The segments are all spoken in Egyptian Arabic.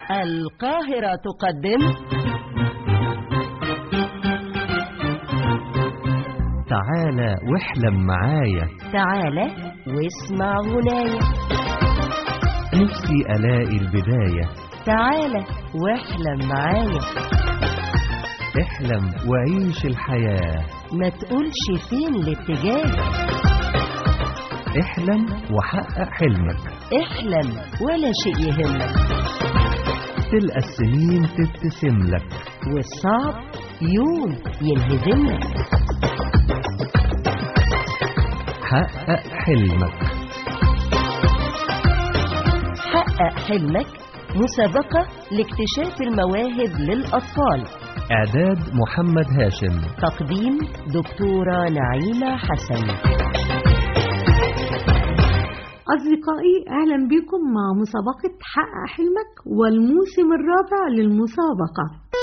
القاهرة تقدم تعالى واحلم معايا تعالى واسمع غناية نفسي ألاقي البداية تعالى واحلم معايا احلم وعيش الحياة ما تقولش فين الاتجاه احلم وحقق حلمك احلم ولا شيء يهمك تلقى السنين تبتسم لك والصعب يوم ينهزمك حقق حلمك حقق حلمك مسابقة لاكتشاف المواهب للأطفال إعداد محمد هاشم تقديم دكتورة نعيمة حسن أصدقائي أهلا بكم مع مسابقة حقق حلمك والموسم الرابع للمسابقة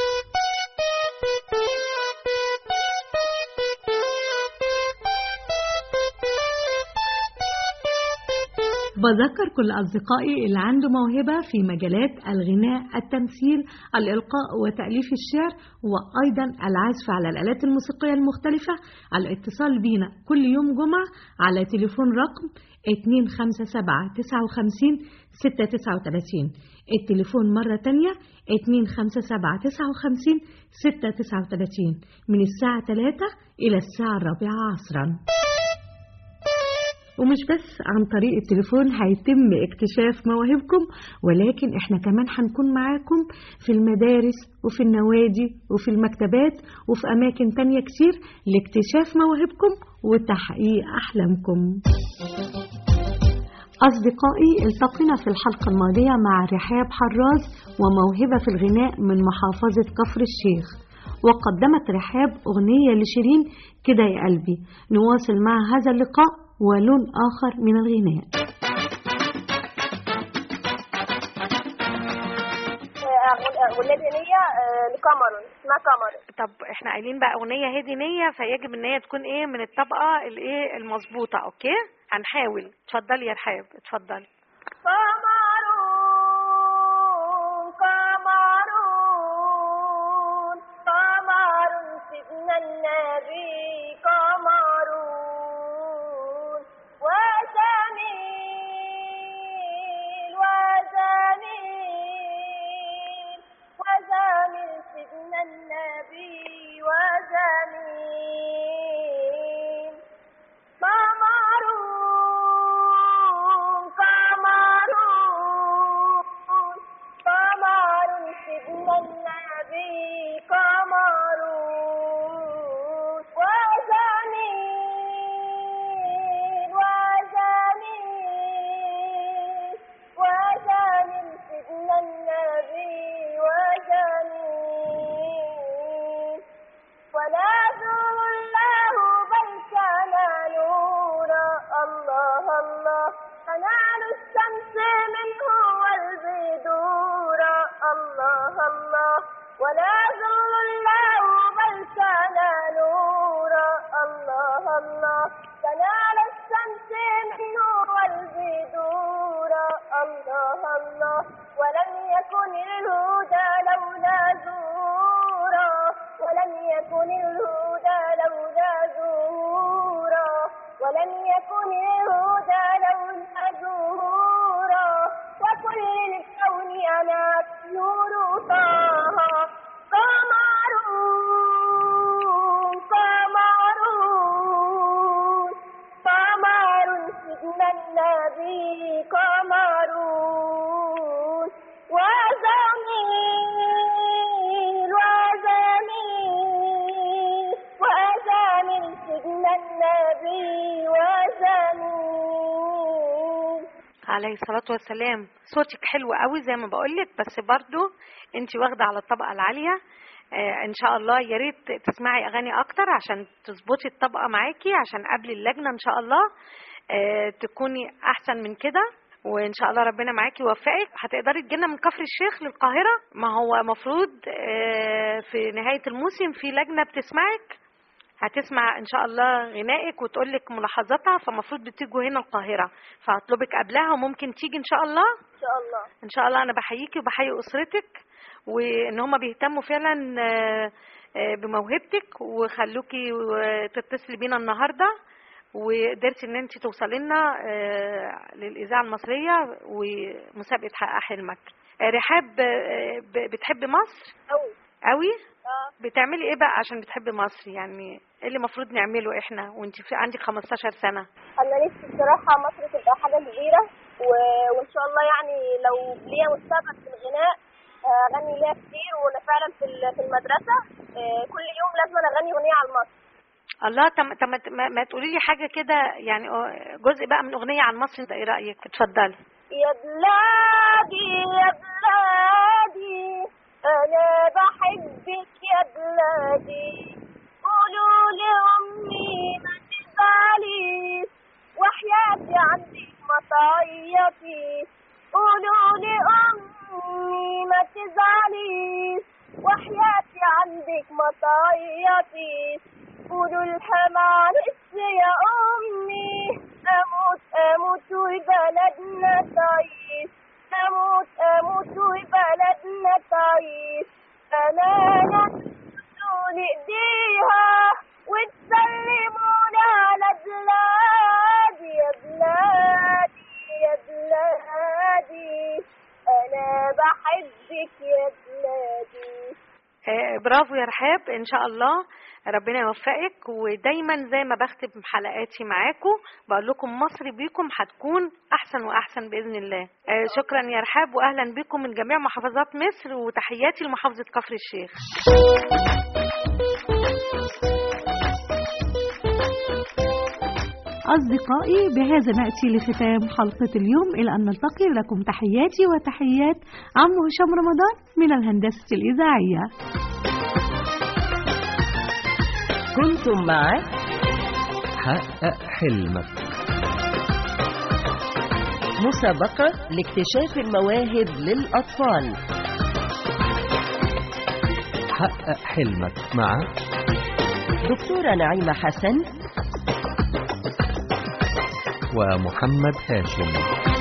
بذكر كل أصدقائي اللي عنده موهبة في مجالات الغناء التمثيل الإلقاء وتأليف الشعر وأيضا العزف على الآلات الموسيقية المختلفة الاتصال بينا كل يوم جمعة على تليفون رقم 257 59 639 التليفون مرة تانية 257 59 639 من الساعة 3 إلى الساعة الرابعة عصراً ومش بس عن طريق التليفون هيتم اكتشاف مواهبكم ولكن احنا كمان هنكون معاكم في المدارس وفي النوادي وفي المكتبات وفي أماكن تانية كتير لاكتشاف مواهبكم وتحقيق أحلامكم أصدقائي التقينا في الحلقة الماضية مع رحاب حراز وموهبة في الغناء من محافظة كفر الشيخ وقدمت رحاب أغنية لشيرين كده يا قلبي نواصل مع هذا اللقاء ولون آخر من الغناء أغنية دينية لكاميرون اسمها كاميرون طب احنا قايلين بقى اغنيه هادي نيه فيجب ان هي تكون ايه من الطبقه الايه المظبوطه اوكي هنحاول اتفضلي يا رحاب اتفضلي قمرون قمرون قمرون سيدنا النبي قمرون وجميل وجميل وجميل سيدنا النبي وجميل قمرون قمرون قمرون سيدنا النبي قمرون وجميل وجميل وجميل سيدنا النبي وجميل ولا الله بل كان نورا الله الله فنال الشمس منه والبدورا الله الله ولا ظل الله بل كان نورا الله الله فنال الشمس منه والبدورا الله الله ولم يكن الهدى لولا زورا ولم يكن الهدى لولا زورا ولم يكن الهدى لولا زورا وكل الكون أنا نور طه قمرون قمرون قمر سيدنا النبي قمرون وجميل وجميل وجميل سيدنا النبي وجميل عليه الصلاه والسلام صوتك حلو قوي زي ما بقولك بس برضو انت واخده على الطبقه العاليه آه ان شاء الله يا ريت تسمعي اغاني اكتر عشان تظبطي الطبقه معاكي عشان قبل اللجنه ان شاء الله آه تكوني احسن من كده وان شاء الله ربنا معاكي يوفقك هتقدري تجينا من كفر الشيخ للقاهره ما هو مفروض آه في نهايه الموسم في لجنه بتسمعك هتسمع ان شاء الله غنائك وتقول لك ملاحظاتها فمفروض بتيجوا هنا القاهره فهطلبك قبلها وممكن تيجي ان شاء الله إن شاء الله ان شاء الله انا بحييكي وبحيي اسرتك وان هم بيهتموا فعلا آه، آه، بموهبتك وخلوكي آه، تتصلي بينا النهارده وقدرتي ان انت توصلي لنا آه، للاذاعه المصريه ومسابقه حقق حلمك آه، رحاب آه، ب- بتحبي مصر أوي قوي اه بتعملي ايه بقى عشان بتحبي مصر يعني ايه اللي المفروض نعمله احنا وانت في عندك 15 سنه انا نفسي بصراحه مصر تبقى حاجه كبيره و... وان شاء الله يعني لو ليا مستقبل في الغناء آه، اغني ليها كتير وانا فعلا في ال- في المدرسه آه، كل يوم لازم أنا اغني اغنيه عن مصر الله طب طب ما- ما, ما تقولي لي حاجه كده يعني آه، جزء بقى من اغنيه عن مصر انت ايه رايك اتفضلي يا بلادي يا بلادي انا بحبك يا بلادي قولوا لامي ما تزعليش وحياتي عندك ما تعيطيش قولوا لامي ما تزعليش وحياتي عندك ما تعيطيش قولوا لها معلش يا امي اموت اموت وبلدنا تعيش اموت اموت وبلدنا تعيش امانه طول ايديها وتسلمونا على بلادي يا بلادي يا بلادي انا بحبك يا بلادي آه، برافو يا رحاب ان شاء الله ربنا يوفقك ودايما زي ما بختم حلقاتي معاكم بقول لكم مصر بيكم هتكون احسن واحسن باذن الله آه، شكرا يا رحاب واهلا بكم من جميع محافظات مصر وتحياتي لمحافظه كفر الشيخ أصدقائي بهذا نأتي لختام حلقة اليوم إلى أن نلتقي لكم تحياتي وتحيات عم هشام رمضان من الهندسة الإذاعية كنتم مع حقق حلمك مسابقة لاكتشاف المواهب للأطفال حقق حلمك مع دكتورة نعيمة حسن ومحمد هاشم